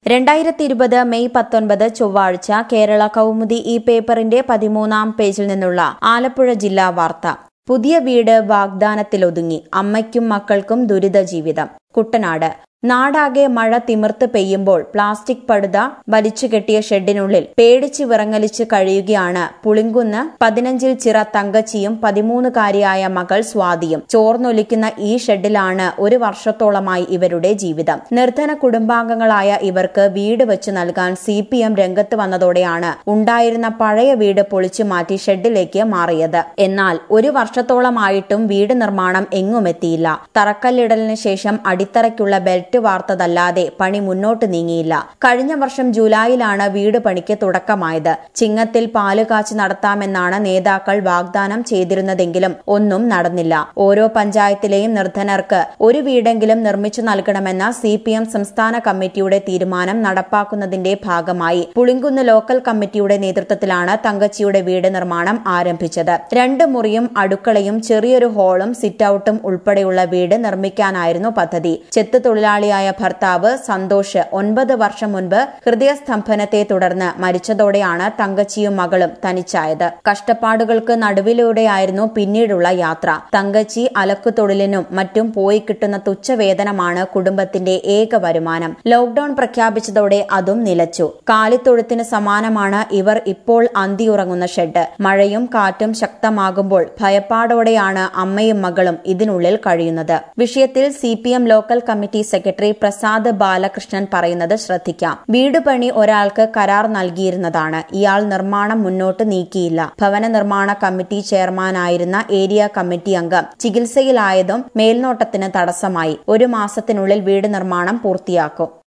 രണ്ടായിരത്തി ഇരുപത് മെയ് പത്തൊൻപത് ചൊവ്വാഴ്ച കേരള കൗമുദി ഈ പേപ്പറിന്റെ പതിമൂന്നാം പേജിൽ നിന്നുള്ള ആലപ്പുഴ ജില്ലാ വാർത്ത പുതിയ വീട് വാഗ്ദാനത്തിലൊതുങ്ങി അമ്മയ്ക്കും മക്കൾക്കും ദുരിത ജീവിതം കുട്ടനാട് നാടാകെ മഴ തിമിർത്ത് പെയ്യുമ്പോൾ പ്ലാസ്റ്റിക് പടുത വലിച്ചു കെട്ടിയ ഷെഡിനുള്ളിൽ പേടിച്ച് വിറങ്ങലിച്ച് കഴിയുകയാണ് പുളിങ്കുന്ന് പതിനഞ്ചിൽ ചിറ തങ്കച്ചിയും പതിമൂന്നുകാരിയായ മകൾ സ്വാതിയും ചോർന്നൊലിക്കുന്ന ഈ ഷെഡിലാണ് ഒരു വർഷത്തോളമായി ഇവരുടെ ജീവിതം നിർധന കുടുംബാംഗങ്ങളായ ഇവർക്ക് വീട് വെച്ചു നൽകാൻ സി പി എം രംഗത്ത് വന്നതോടെയാണ് ഉണ്ടായിരുന്ന പഴയ വീട് പൊളിച്ചു മാറ്റി ഷെഡിലേക്ക് മാറിയത് എന്നാൽ ഒരു വർഷത്തോളമായിട്ടും വീട് നിർമ്മാണം എങ്ങുമെത്തിയില്ല തറക്കല്ലിടലിന് ശേഷം അടിത്തറയ്ക്കുള്ള ബെൽറ്റ് വാർത്തതല്ലാതെ പണി മുന്നോട്ട് നീങ്ങിയില്ല കഴിഞ്ഞ വർഷം ജൂലൈയിലാണ് വീട് പണിക്ക് തുടക്കമായത് ചിങ്ങത്തിൽ പാല് കാച്ചി നടത്താമെന്നാണ് നേതാക്കൾ വാഗ്ദാനം ചെയ്തിരുന്നതെങ്കിലും ഒന്നും നടന്നില്ല ഓരോ പഞ്ചായത്തിലെയും നിർധനർക്ക് ഒരു വീടെങ്കിലും നിർമ്മിച്ചു നൽകണമെന്ന സി പി എം സംസ്ഥാന കമ്മിറ്റിയുടെ തീരുമാനം നടപ്പാക്കുന്നതിന്റെ ഭാഗമായി പുളിങ്കുന്ന് ലോക്കൽ കമ്മിറ്റിയുടെ നേതൃത്വത്തിലാണ് തങ്കച്ചിയുടെ വീട് നിർമ്മാണം ആരംഭിച്ചത് രണ്ട് മുറിയും അടുക്കളയും ചെറിയൊരു ഹാളും സിറ്റൌട്ടും ഉൾപ്പെടെയുള്ള വീട് നിർമ്മിക്കാനായിരുന്നു പദ്ധതി ചെത്ത് തൊഴിലാളിയായ ഭർത്താവ് സന്തോഷ് ഒൻപത് വർഷം മുൻപ് ഹൃദയസ്തംഭനത്തെ തുടർന്ന് മരിച്ചതോടെയാണ് തങ്കച്ചിയും മകളും തനിച്ചായത് കഷ്ടപ്പാടുകൾക്ക് നടുവിലൂടെയായിരുന്നു പിന്നീടുള്ള യാത്ര തങ്കച്ചി അലക്കുതൊഴിലിനും മറ്റും പോയി കിട്ടുന്ന തുച്ഛവേതനമാണ് കുടുംബത്തിന്റെ ഏക വരുമാനം ലോക്ഡൌൺ പ്രഖ്യാപിച്ചതോടെ അതും നിലച്ചു കാലിത്തൊഴുത്തിന് സമാനമാണ് ഇവർ ഇപ്പോൾ അന്തിയുറങ്ങുന്ന ഷെഡ് മഴയും കാറ്റും ശക്തമാകുമ്പോൾ ഭയപ്പാടോടെയാണ് അമ്മയും മകളും ഇതിനുള്ളിൽ കഴിയുന്നത് വിഷയത്തിൽ C P M local committee secretary Prasad Balakrishnan പറയുന്നത് ശ്രദ്ധിക്കാം വീട് പണി ഒരാൾക്ക് കരാർ നൽകിയിരുന്നതാണ് ഇയാൾ നിർമ്മാണം മുന്നോട്ട് നീക്കിയില്ല ഭവന നിർമ്മാണ കമ്മിറ്റി ചെയർമാനായിരുന്ന ഏരിയ കമ്മിറ്റി അംഗം ചികിത്സയിലായതും മേൽനോട്ടത്തിന് തടസ്സമായി ഒരു മാസത്തിനുള്ളിൽ വീട് നിർമ്മാണം പൂർത്തിയാക്കും